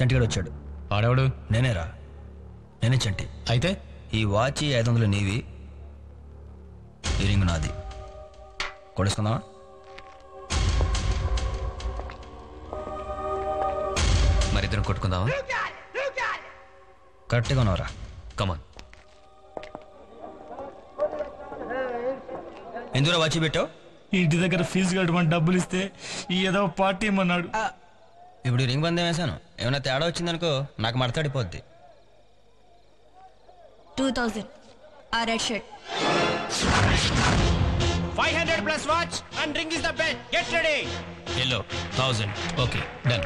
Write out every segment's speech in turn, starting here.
చంటిగాడు వచ్చాడు వాడెవడు నేనేరా నేనే చంటి అయితే ఈ వాచ్ ఐదు వందలు నీవి ఈ రింగ్ నాది కొడుకుందామా మరి ఇద్దరం కొట్టుకుందామా కరెక్ట్గా ఉన్నావురా కమాన్ ఎందుకు వాచ్ పెట్టావు ఇంటి దగ్గర ఫీజు కట్టమని డబ్బులు ఇస్తే ఈ ఏదో పార్టీ ఇమ్మన్నాడు ఇప్పుడు ఈ రింగ్ బంద్ వేసాను ఏమైనా తేడా వచ్చిందనుకో నాకు మడతాడిపోద్ది టూ థౌజండ్ ఆ red shirt five hundred plus watch and ring is the bet get ready ఎల్లో థౌజండ్ ఓకే డన్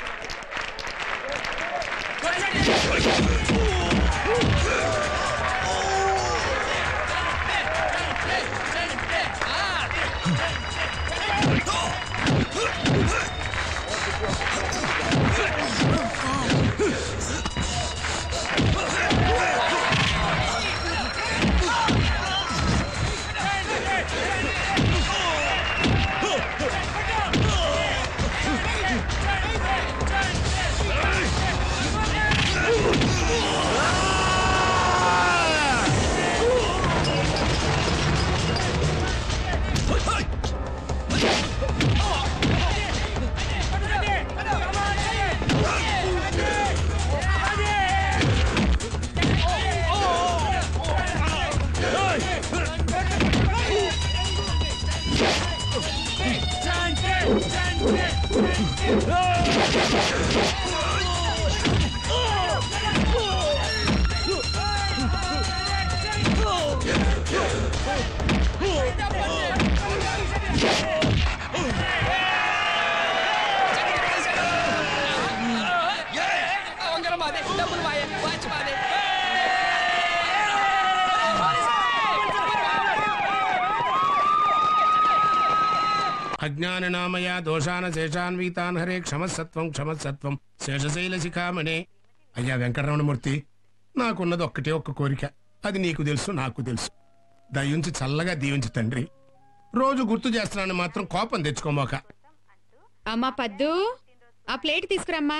అజ్ఞాననామయ దోషాన శేషాన్వితాన్ హరే క్షమసత్వం క్షమసత్వం శేషశైల శిఖామణే అయ్యా వెంకటరమణమూర్తి నాకున్నది ఒక్కటే ఒక్క కోరిక అది నీకు తెలుసు నాకు తెలుసు దయించి చల్లగా దీవించు తండ్రి రోజు గుర్తు చేస్తున్నాను మాత్రం కోపం తెచ్చుకోమోక అమ్మా పద్దు ఆ ప్లేట్ తీసుకురమ్మా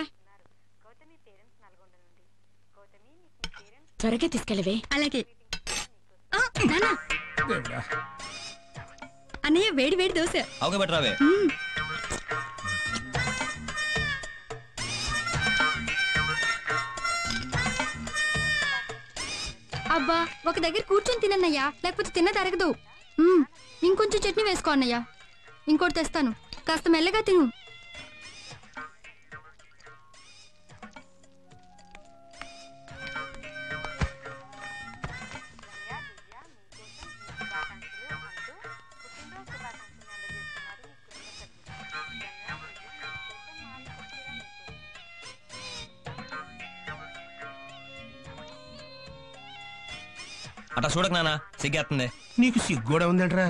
త్వరగా తీసుకెళ్ళవే అలాగే ఆ, నాన్న, దేవుడా అన్నయ్య వేడి వేడి దోశ అవుగా బెటరావే అబ్బా ఒక దగ్గర కూర్చొని తినన్నయ్యా లేకపోతే తిన్న తరగదు మ్మ్, ఇంకొంచెం చట్నీ వేసుకో అన్నయ్య ఇంకోటి తెస్తాను కాస్త మెల్లగా తిను అట్లా చూడకు నాన్న సిగ్గేస్తుంది నీకు సిగ్గోడా ఉందంట్రా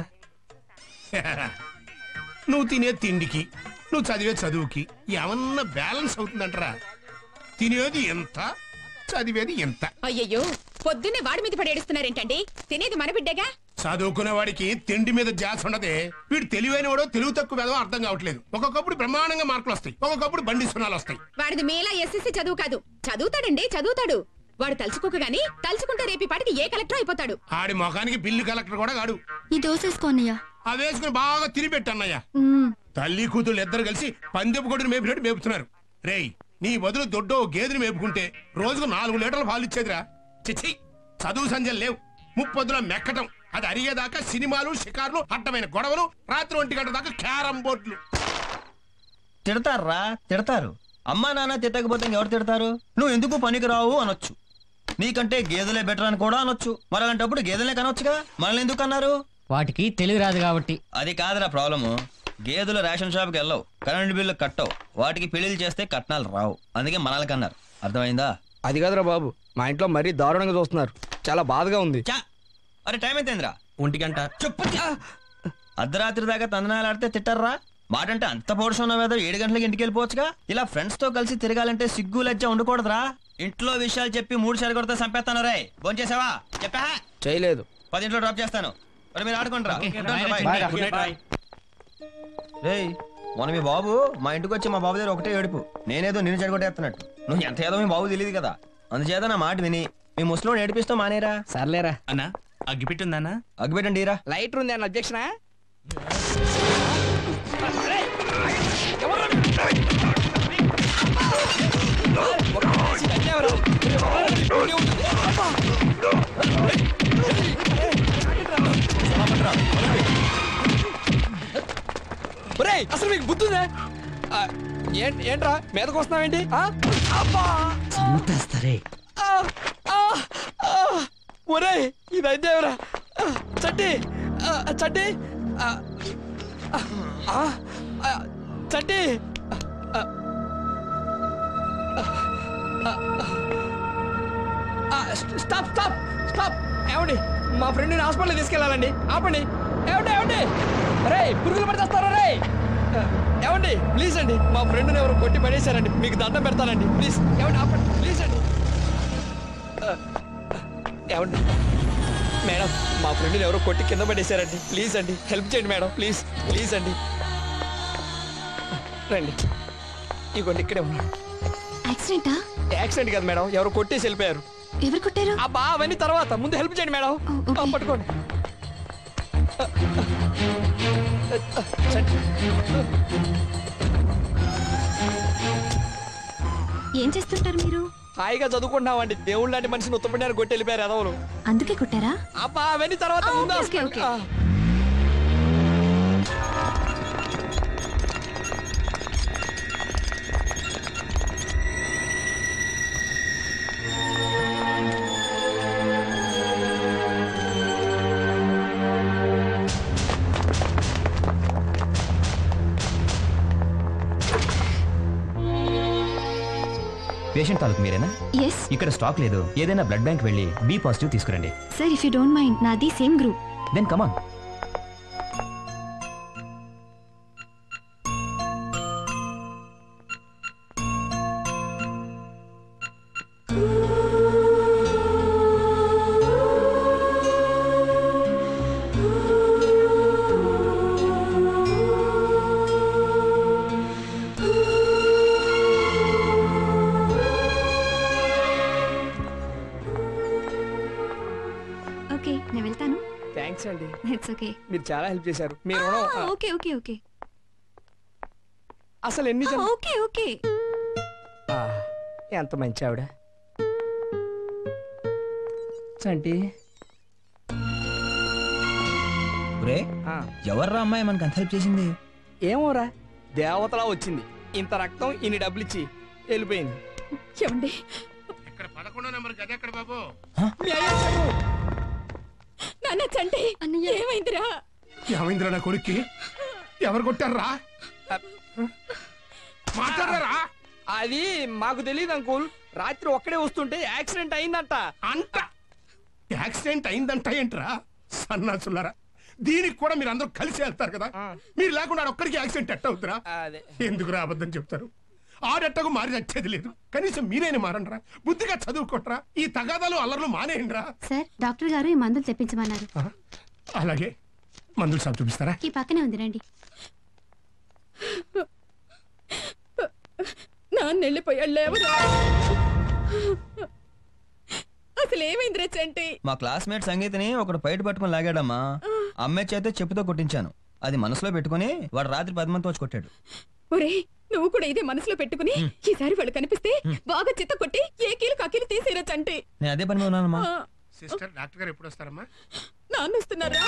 నువ్వు తినే తిండికి నువ్వు చదివే చదువుకి ఏమన్నా బ్యాలెన్స్ అవుతుందంటరా తినేది ఎంత చదివేది ఎంత అయ్యయ్యో పొద్దున్నే వాడి మీద పడి ఏడుస్తున్నారేంటండి తినేది మన బిడ్డగా చదువుకునే వాడికి తిండి మీద జాస్ ఉండదే వీడు తెలివైన వాడో తెలుగు తక్కువ వేదో అర్థం కావట్లేదు ఒక్కొక్కప్పుడు బ్రహ్మాండంగా మార్కులు వస్తాయి ఒక్కొక్కప్పుడు బండి సున్నాలు వస్తాయి వాడిది మేలా ఎస్ఎస్సి చదువు కాదు చదువుతాడండి చదువుతాడు వాడు తలుచుకోక గాని తలుచుకుంటే రేపి పాటికి ఏ కలెక్టర్ అయిపోతాడు ఆడి ముఖానికి బిల్లు కలెక్టర్ కూడా కాడు ఈ దోశ వేసుకో అన్నయ్య ఆ వేసుకుని బాగా తిని పెట్టన్నయ్య మ్మ్, తల్లి కూతురు ఇద్దరు కలిసి పందెపు కొడుకుని మేపినట్టు మేపుతున్నారు రేయ్ నీ బదులు దొడ్డో గేదెని మేపుకుంటే రోజుకు నాలుగు లీటర్లు పాలు ఇచ్చేదిరా చిచ్చి చదువు సంజలు లేవు ముప్పొద్దున మెక్కటం అది అరిగేదాకా సినిమాలు షికార్లు అడ్డమైన గొడవలు రాత్రి ఒంటి గంట దాకా క్యారం బోర్డులు తిడతారా తిడతారు అమ్మా నాన్న తిట్టకపోతే ఎవరు తిడతారు నువ్వు ఎందుకు పనికి రావు అనొచ్చు నీకంటే గేదెలే బెటర్ అని కూడా అనొచ్చు మరి అలాంటప్పుడు గేదెలే కనొచ్చుగా మనల్ని ఎందుకు అన్నారు వాటికి తెలుగు రాదు కాబట్టి అది కాదురా ప్రాబ్లము గేదెలు రేషన్ షాప్కి వెళ్ళవు కరెంట్ బిల్లు కట్టవు వాటికి పెళ్లిళ్ళు చేస్తే కట్నాలు రావు అందుకే మనల్ని కన్నారు అర్థమైందా అది కాదురా బాబు మా ఇంట్లో మరీ దారుణంగా చూస్తున్నారు చాలా బాధగా ఉంది చా అరే టైం ఎంతైందిరా ఒంటి గంట చెప్పు అర్ధరాత్రి దాకా తందనాలు ఆడితే తిట్టర్రా మాటంటే అంత పౌరుషం ఉన్న మీద ఏడు గంటలకి ఇంటికి వెళ్ళిపోవచ్చుగా ఇలా ఫ్రెండ్స్ తో కలిసి తిరగాలంటే సిగ్గు లజ్జ ఉండకూడదురా ఇంట్లో విషయాలు చెప్పి మూడు సార్లు కొడితే చంపేస్తాను రే భోంచేసావా చెప్పా చేయలేదు పది ఇంట్లో డ్రాప్ చేస్తాను మరి మీరు ఆడుకుంటారా Okay, ఉంటాను, bye, bye. bye. రేయ్ మొన్న మీ బాబు మా ఇంటికి వచ్చి మా బాబు దగ్గర ఒకటే ఏడుపు నేనేదో నిన్ను చెడగొట్టేస్తున్నట్టు నువ్వు ఎంత ఏదో మీ బాబు తెలియదు కదా అందుచేత నా మాట విని మీ ముసలో ఏడిపిస్తూ మానేరా సర్లేరా అన్నా అగ్గిపెట్టిందన్నా అగ్గిపెట్టండి రా లైటర్ ఉంది అన్న అబ్జెక్షనా ఒరేయ్ అసలు మీకు బుద్ధి ఉందా ఆ, ఏం- ఏంట్రా మీదకి వస్తున్నావేంటి ఆ? అబ్బా! ఆ, ఆ, ఆ! ఒరేయ్ ఇదైతే ఎవరా చట్టి ఆ, చట్టి ఆ, ఆ, ఆ, చట్టి ఆ, ఆ, ఆ, స్టాప్ స్టాప్ స్టాప్ ఏమండి మా ఫ్రెండ్ని హాస్పిటల్ తీసుకెళ్ళాలండి ఆపండి ఏమండి ఏమండి రే పురుగులు పడితేస్తారా రే ఏమండి ప్లీజ్ అండి మా ఫ్రెండ్ని ఎవరు కొట్టి పడేశారండి మీకు దండం పెడతానండి ప్లీజ్ ఏమండి ఆపండి ప్లీజ్ అండి ఆ, ఏమండి మేడం మా ఫ్రెండ్ని ఎవరో కొట్టి కింద పడేశారండి ప్లీజ్ అండి హెల్ప్ చేయండి మేడం ప్లీజ్ ప్లీజ్ అండి రండి ఇగోండి ఇక్కడే ఉన్నాడు యాక్సిడెంటా యాక్సిడెంట్ కదా మేడం ఎవరో కొట్టేసి వెళ్ళిపోయారు ఎవరు కొట్టారు అబ్బా అవన్నీ తర్వాత ముందు హెల్ప్ చేయండి మేడం ఓ, ఓకే. ఆ, పట్టుకోండి చండి. ఏం చేస్తుంటారు మీరు హాయిగా చదువుకుంటున్నామండి దేవుళ్ళు లాంటి మనిషిని ఉత్తపడినారు కొట్టి వెళ్ళిపోయారు ఎదవలు అందుకే కొట్టారా అబ్బా అవన్నీ తర్వాత ఆ, ముందు ఓకే, హాస్పిటల్- ఓకే. ఆ. పేషెంట్ తాలూకు మీరేనా ఎస్ ఇక్కడ స్టాక్ లేదు ఏదైనా బ్లడ్ బ్యాంక్ వెళ్ళి బి పాజిటివ్ తీసుకురండి sir if you don't mind నాది same group then come on okay నేను వెళ్తాను థ్యాంక్స్ అండి ఇట్స్ ఓకే మీరు చాలా హెల్ప్ చేశారు మీరు రుణం- ఆ, ఓకే ఓకే ఓకే అసలు ఎన్ని జన్- ఓకే ఓకే ఆ, ఎంత మంచి ఆవిడ చంటి రే ఆ, ఎవర్రా అమ్మాయి మనకు అంత హెల్ప్ చేసింది ఏమోరా దేవతలా వచ్చింది ఇంత రక్తం ఇన్ని డబ్బులు ఇచ్చి వెళ్ళిపోయింది ఏమండి ఇక్కడ పదకొండో నెంబర్ గది ఎక్కడ బాబు మీ అయ్య చెప్పు. నాన్న చంటి అన్నయ్య. ఏమైందిరా ఏమైందిరా నా కొడుక్కి ఎవరు కొట్టారా మాట్లాడరా అది మాకు తెలియదు అంకుల్ రాత్రి ఒక్కడే వస్తుంటే యాక్సిడెంట్ అయిందంట అంట యాక్సిడెంట్ అయిందంట ఏంట్రా సన్నాసులారా దీనికి కూడా మీరు అందరూ కలిసి వెళ్తారు కదా ఆ. మీరు లేకుండా ఆడ ఒక్కడికి యాక్సిడెంట్ ఎట్ట అవుతురా అదే ఎందుకురా అబద్ధం చెప్తారు ఆడెట్టకు మారి నచ్చేది లేదు కనీసం మీరేని మారండ్రా బుద్ధిగా చదువుకోట్రా ఈ తగాదాలు అల్లర్లు మానేయండిరా సార్ డాక్టర్ గారు ఈ మందులు తెప్పించమన్నారు ఆ, అలాగే మందులు సాబ్ చూపిస్తారా ఈ పక్కనే ఉంది రండి నాన్న వెళ్ళిపోయాడు లేవరా అసలు ఏమైందిరా చంటి మా క్లాస్మేట్ సంగీతిని ఒకడు బయట పట్టుకుని లాగాడమ్మా అమ్మాయి చేత చెప్పుతో కొట్టించాను అది మనసులో పెట్టుకుని వాడు రాత్రి పది మందితో వచ్చి కొట్టాడు ఒరే నువ్వు కూడా ఇదే మనసులో పెట్టుకుని ఈసారి వాళ్ళు కనిపిస్తే బాగా చిత్త కొట్టి ఏ కీలు కకీలు తీసేరా చంటి నేను అదే పని మీద ఉన్నానమ్మా ఆ, సిస్టర్ డాక్టర్ గారు ఎప్పుడు వస్తారమ్మా నాన్న వస్తున్నారా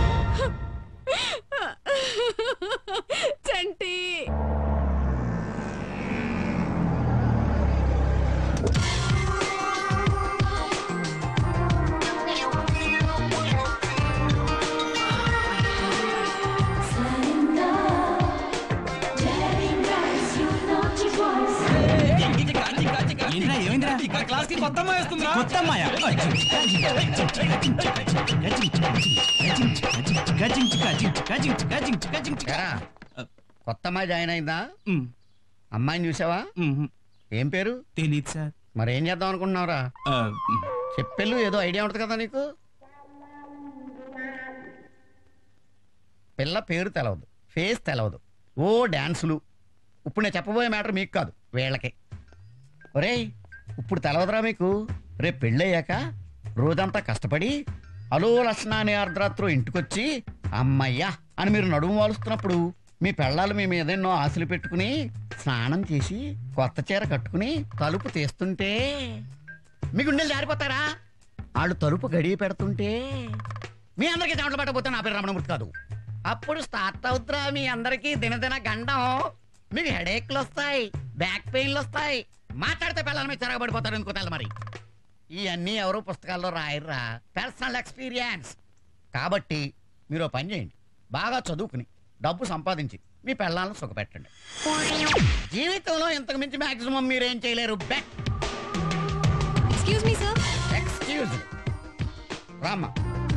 చంటి ఎరా, కొత్త అమ్మాయి జాయిన్ అయిందా అమ్మాయిని చూసావా ఏం పేరు తెలియదు సార్ మరేం చేద్దాం అనుకుంటున్నావురా చెప్పెళ్ళు ఏదో ఐడియా ఉంటుంది కదా నీకు పిల్ల పేరు తెలవదు ఫేస్ తెలవదు ఓ డ్యాన్సులు ఇప్పుడు నేను చెప్పబోయే మ్యాటర్ మీకు కాదు వీళ్ళకి ఒరేయ్ ఇప్పుడు తెలవదురా మీకు రేపు పెళ్ళయ్యాక రోజంతా కష్టపడి అలో లక్షణాన్ని అర్ధరాత్రు ఇంటికొచ్చి అమ్మయ్యా అని మీరు నడుము వాలుస్తున్నప్పుడు మీ పెళ్ళాలు మీ మీద ఎన్నో ఆశలు పెట్టుకుని స్నానం చేసి కొత్త చీర కట్టుకుని తలుపు తీస్తుంటే మీ గుండెలు జారిపోతారా వాళ్ళు తలుపు గడియ పెడుతుంటే మీ అందరికీ చెమటలు పట్టకపోతే నా పేరు రమణమూర్తి కాదు అప్పుడు స్టార్ట్ అవుతురా మీ అందరికీ దినదిన గండం మీకు హెడేక్లు వస్తాయి బ్యాక్ పెయిన్లు వస్తాయి మాట్లాడితే పిల్లలు మీకు తిరగబడిపోతారు ఎందుకో తెల్ల మరి ఇవన్నీ ఎవరు పుస్తకాల్లో రాయర్రా పర్సనల్ ఎక్స్పీరియన్స్ కాబట్టి మీరు ఓ పని చేయండి బాగా చదువుకుని డబ్బు సంపాదించి మీ పిల్లలను సుఖపెట్టండి జీవితంలో ఇంతకు మించి మాక్సిమం మీరేం చేయలేరు bet excuse me sir excuse రామ్మా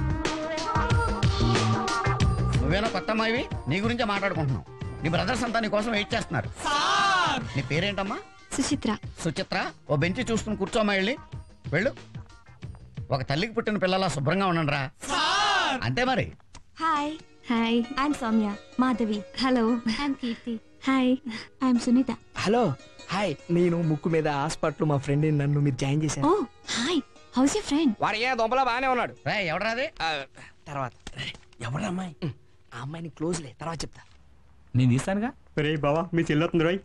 నువ్వేనా కొత్త అమ్మాయివి నీ గురించే మాట్లాడుకుంటున్నావు నీ బ్రదర్స్ అంతా నీ కోసం వెయిట్ చేస్తున్నారు నీ పేరేంటమ్మా సుచిత్ర సుచిత్ర ఓ బెంచి చూసుకుని కూర్చోమ్మా వెళ్ళి వెళ్ళు ఒక తల్లికి పుట్టిన పిల్లలా శుభ్రంగా ఉండండి రా అంతే మరి hi hi I'm Soumya Madhavi hello I'm Keerthi hi I'm Sunitha hello hi నేను ముక్కు మీద హాస్పిటల్ మా ఫ్రెండ్ నన్ను మీరు జాయిన్ చేశారు oh hi how's your friend వాడు ఏ దొంపలా బాగానే ఉన్నాడు రా ఎవడరాది ఆ, తర్వాత ఎవరు అమ్మాయి ఆ అమ్మాయిని క్లోజ్ లే తర్వాత చెప్తా నేను తీస్తానుగా రే బావా మీ చెల్లొస్తుంది రోయ్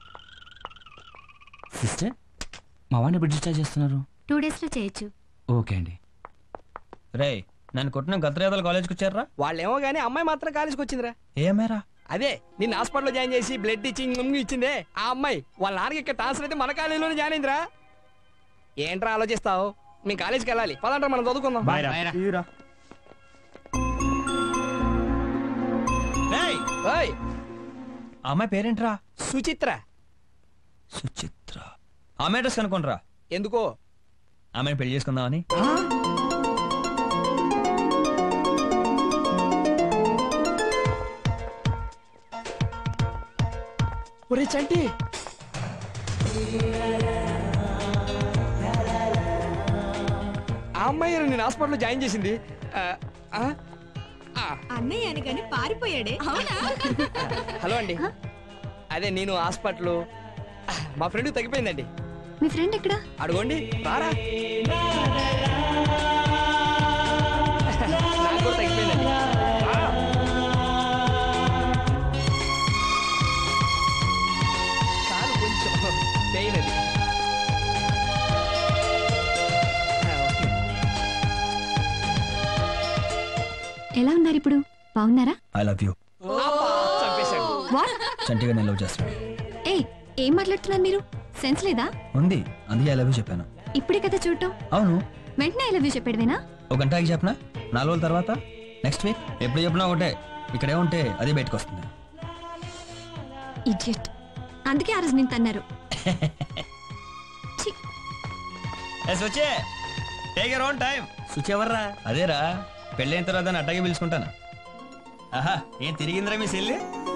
సిస్టర్ మా వాడిని ఎప్పుడు డిశ్చార్జ్ చేస్తున్నారు టూ డేస్ లో చేయొచ్చు ఓకే అండి రే నన్ను కొట్టిన గతరేదాలు కాలేజ్కి వచ్చారా వాళ్ళేమో గానీ అమ్మాయి మాత్రం కాలేజ్కి వచ్చిందిరా ఏమేరా అదే నిన్న హాస్పిటల్లో జాయిన్ చేసి బ్లడ్ ఇచ్చి ఇంగ్ ఇచ్చిందే ఆ అమ్మాయి వాళ్ళ నాన్నకి ఇక్కడ ట్రాన్స్ఫర్ అయితే మన కాలేజీలోనే జాయిన్ అయిందిరా ఏంట్రా ఆలోచిస్తావు మీ కాలేజీకి వెళ్ళాలి పదంటారా మనం చదువుకుందాం బాయ్ రా బాయ్ రా. తీరా. రేయ్ ఓయ్ ఆ అమ్మాయి పేరేంట్రా సుచిత్ర సుచిత్ర ఆమె అడ్రస్ కనుకోనరా ఎందుకో ఆమెను పెళ్లి చేసుకుందామని ఒరే చంటి ఆ అమ్మాయి నేను హాస్పిటల్లో జాయిన్ చేసింది ఆ, ఆ, ఆ, అన్నయ్య అనగానే పారిపోయాడే అవునా హలో అండి అదే నేను హాస్పిటల్ మా ఫ్రెండ్ తగ్గిపోయిందండి మీ ఫ్రెండ్ ఎక్కడ అడుగోండి రారా నాకు కూడా తగ్గిపోయిందండి రా. చాలు కొంచెం పెయిన్ అది ఆ, ఓకే. ఎలా ఉన్నారు ఇప్పుడు బాగున్నారా ఐ లవ్ యూ అబ్బా, చంపేశాడు వాట్ చంటిగా నేను లవ్ చేస్తాను ఏ ఏం మాట్లాడుతున్నారు మీరు సెన్స్ లేదా ఉంది అందుకే ఐ లవ్ యూ చెప్పాను ఇప్పుడే కదా చూడటం అవును వెంటనే ఐ లవ్ యూ చెప్పాడువేనా ఒక గంటకి చెప్పనా నాలుగు రోజుల తర్వాత నెక్స్ట్ వీక్ ఎప్పుడు చెప్పినా ఒకటే ఇక్కడే ఉంటే అది బయటకు వస్తుంది ఇడియట్ అందుకే ఆ రోజు నేను తన్నారు ఛీ, వచ్చే take your own time Suchi ఎవర్రా అదేరా పెళ్ళైన తర్వాత దాన్ని అట్టాగే పిలుచుకుంటాను ఆహా ఏం తిరిగిందిరా మీ సెల్లి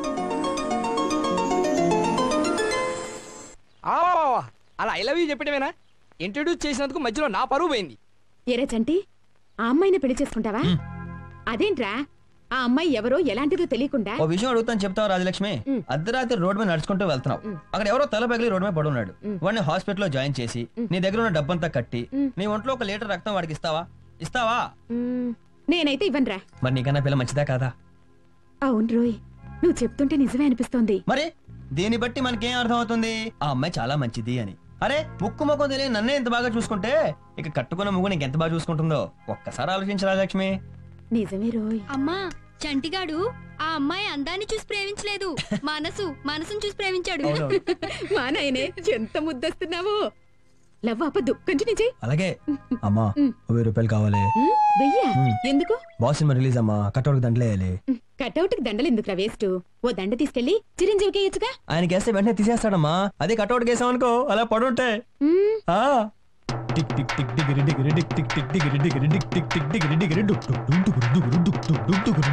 ఆ, అలా ఐ లవ్ యూ చెప్పడమేనా ఇంట్రడ్యూస్ చేసినందుకు మధ్యలో నా పరువు పోయింది ఎరా చంటి ఆ అమ్మాయిని పెళ్లి చేసుకుంటావా అదేంట్రా ఆ అమ్మాయి ఎవరో ఎలాంటిదో తెలియకుండా ఓ విషయం అడుగుతాను చెప్తావు రాజలక్ష్మి అర్ధరాత్రి రోడ్డు మీద నడుచుకుంటూ వెళ్తున్నావు అక్కడ ఎవరో తల పగిలి రోడ్డు మీద పడున్నాడు వాడిని హాస్పిటల్లో జాయిన్ చేసి నీ దగ్గర ఉన్న డబ్బంతా కట్టి నీ ఒంట్లో ఒక లీటర్ రక్తం వాడికి ఇస్తావా ఇస్తావా మ్మ్, నేనైతే ఇవ్వనురా మరి నీకన్నా పిల్ల మంచిదా కాదా అవును రోయ్ నువ్వు చెప్తుంటే నిజమే అనిపిస్తోంది మరి దీన్ని బట్టి మనకేం అర్థం అవుతుంది ఆ అమ్మాయి చాలా మంచిది అని అరే ముక్కు ముఖం తెలియని నన్నే ఇంత బాగా చూసుకుంటే ఇక కట్టుకున్న ముగ్గు నీకు ఎంత బాగా చూసుకుంటుందో ఒక్కసారి ఆలోచించు రాజలక్ష్మి నిజమే రోయ్ అమ్మా చంటిగాడు ఆ అమ్మాయి అందాన్ని చూసి ప్రేమించలేదు మనసు మనసును చూసి ప్రేమించాడు మా నాయనే ఎంత ముద్దస్తున్నావో లవ్ ఆపద్దు కంటిన్యూ చేయి అలాగే అమ్మా వెయ్యి రూపాయలు కావాలి మ్మ్, వెయ్యా ఎందుకు బాస్ సినిమా రిలీజ్ అమ్మా కట్టోడికి దండలేయాలి కటౌట్ కి దండలు ఎందుకురా వేస్ట్ ఓ దండ తీసుకెళ్లి చిరంజీవికి వేయచ్చుగా ఆయనకి వేస్తే వెంటనే తీసేస్తాడమ్మా అదే కట్టోడికి వేసామనుకో అలా పడుంటే ఆ టిక్ టిక్ టిక్ డిగిరి డిగిరి డిక్ టిక్ టిక్ డిగిరి డిగిరి డిక్ టిక్ టిక్ డిగిరి డిగిరి డుక్ డుక్ డుక్ డుక్ డుక్ డుక్ డుక్ డుక్ డుక్